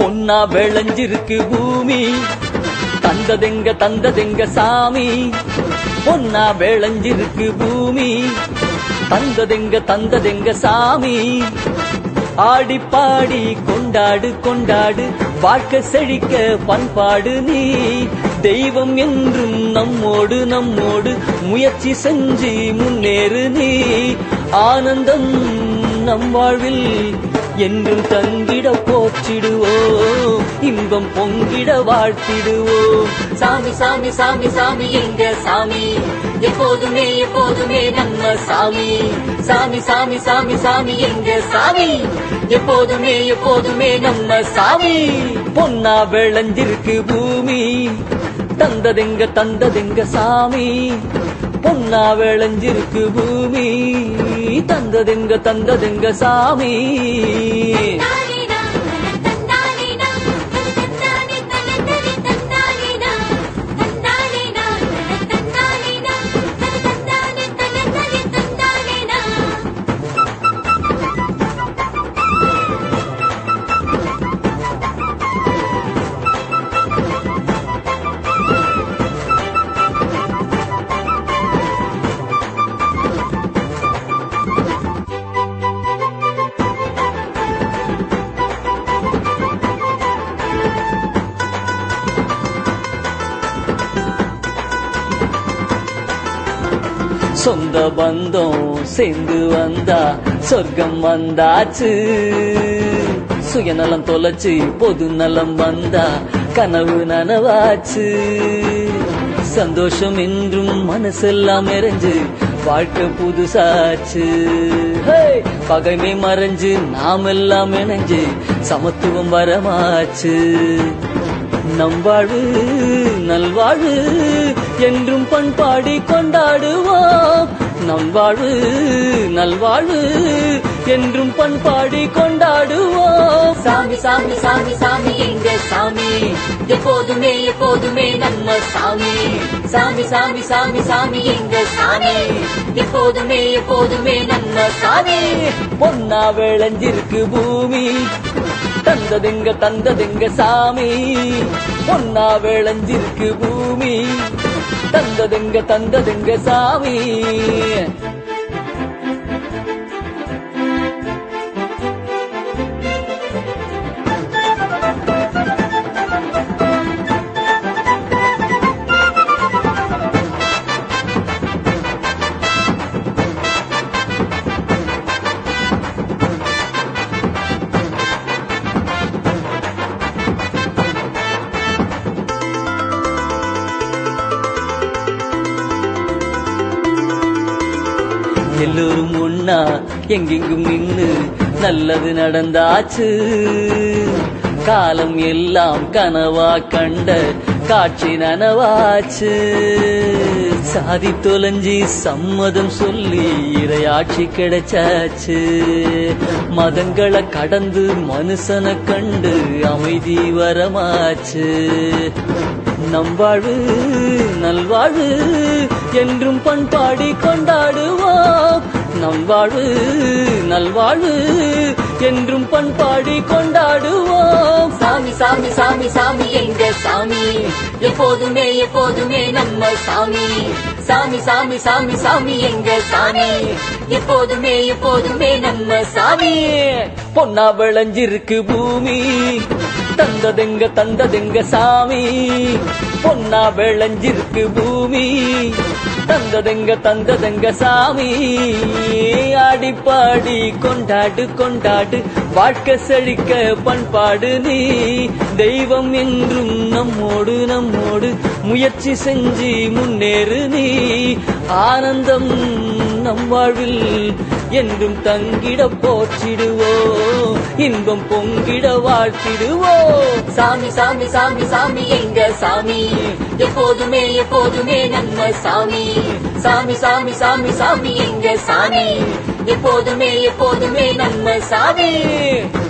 பொன்னா விளைஞ்சிருக்கு பூமி தந்ததெங்க தந்ததெங்க சாமி பொன்னா விளைஞ்சிருக்கு பூமி தந்ததெங்க தந்ததெங்க சாமி ஆடி பாடி கொண்டாடு கொண்டாடு வாழ்க்கை செழிக்க பண்பாடு நீ தெய்வம் என்றும் நம்மோடு நம்மோடு முயற்சி செஞ்சு முன்னேறு நீ ஆனந்தம் நம் வாழ்வில் என்றும் தங்கிட போற்றிடுவோம் இன்பம் பொங்கிட வாழ்த்திடுவோம் சாமி சாமி சாமி சாமி எங்க சாமி எப்போதுமே எப்போதுமே நம்ம சாமி சாமி சாமி சாமி சாமி எங்க சாமி எப்போதுமே எப்போதுமே நம்ம சாமி பொன்னா விளைஞ்சிருக்கு பூமி தந்ததெங்க தந்ததெங்க சாமி பொன்னா விளைஞ்சிருக்கு பூமி தந்ததெங்க தந்ததெங்க சாமி சொந்த பந்தம் சேர்ந்து வந்தா சொர்க்கம் வந்தாச்சு சுயநலம் தொலைச்சு பொது நலம் வந்தா கனவு நனவாச்சு சந்தோஷம் என்றும் மனசெல்லாம் நிறைஞ்சு வாழ்க்கை புதுசாச்சு ஹே! பகைமை மறைஞ்சு நாமெல்லாம் இணைஞ்சு சமத்துவம் வரமாச்சு நம் வாழ்வு நல்வாழ்வு என்றும் பண்பாடி கொண்டாடுவோம் நம் வாழ்வு நல்வாழ்வு என்றும் பண்பாடி கொண்டாடுவோம் சாமி சாமி சாமி சாமி எங்க சாமி எப்போதுமே எப்போதுமே நம்ம சாமி சாமி சாமி சாமி சாமி எங்க சாமி எப்போதுமே எப்போதுமே நம்ம சாமி பொன்னா விளைஞ்சிருக்கு பூமி தந்ததெங்க தந்ததெங்க சாமி பொன்னா விளைஞ்சிருக்கு பூமி தந்ததெங்க தந்ததெங்க சாமி எல்லோரும் ஒன்னா எங்கெங்கும் நின்னு நல்லது நடந்தாச்சு காலம் எல்லாம் கனவா கண்ட காட்சி நனவாச்சு சாதி தொலைஞ்சி சம்மதம் சொல்லி இரையாட்சி கிடைச்சாச்சு மதங்களை கடந்து மனுஷனை கண்டு அமைதி வரமாச்சு நம் வாழ்வு நல்வாழ்வு என்றும் பண்பாடி கொண்டாடுவோம் நம் வாழ்வு நல்வாழ்வு என்றும் பண்பாடி கொண்டாடுவோம் சாமி சாமி சாமி சாமி எங்க சாமி எப்போதுமே எப்போதுமே நம்ம சாமி சாமி சாமி சாமி சாமி எங்க சாமி எப்போதுமே எப்போதுமே நம்ம சாமி பொன்னா விளைஞ்சிருக்கு பூமி தந்ததெங்க தந்ததெங்க சாமி பொன்னா விளைஞ்சிருக்கு பூமி தந்ததெங்க தந்ததெங்க சாமி ஆடிப்பாடி கொண்டாடு கொண்டாடு வாழ்க்கை செழிக்க பண்பாடு நீ தெய்வம் என்றும் நம்மோடு நம்மோடு முயற்சி செஞ்சு முன்னேறு நீ ஆனந்தம் நம் வாழ்வில் என்றும் தங்கிட போற்றிடுவோம் இன்பம் பொங்கிட வாழ்த்திடுவோம் சாமி சாமி சாமி சாமி எங்க சாமி எப்போதுமே எப்போதுமே நம்ம சாமி சாமி சாமி சாமி சாமி எங்க சாமி எப்போதுமே எப்போதுமே நம்ம சாமி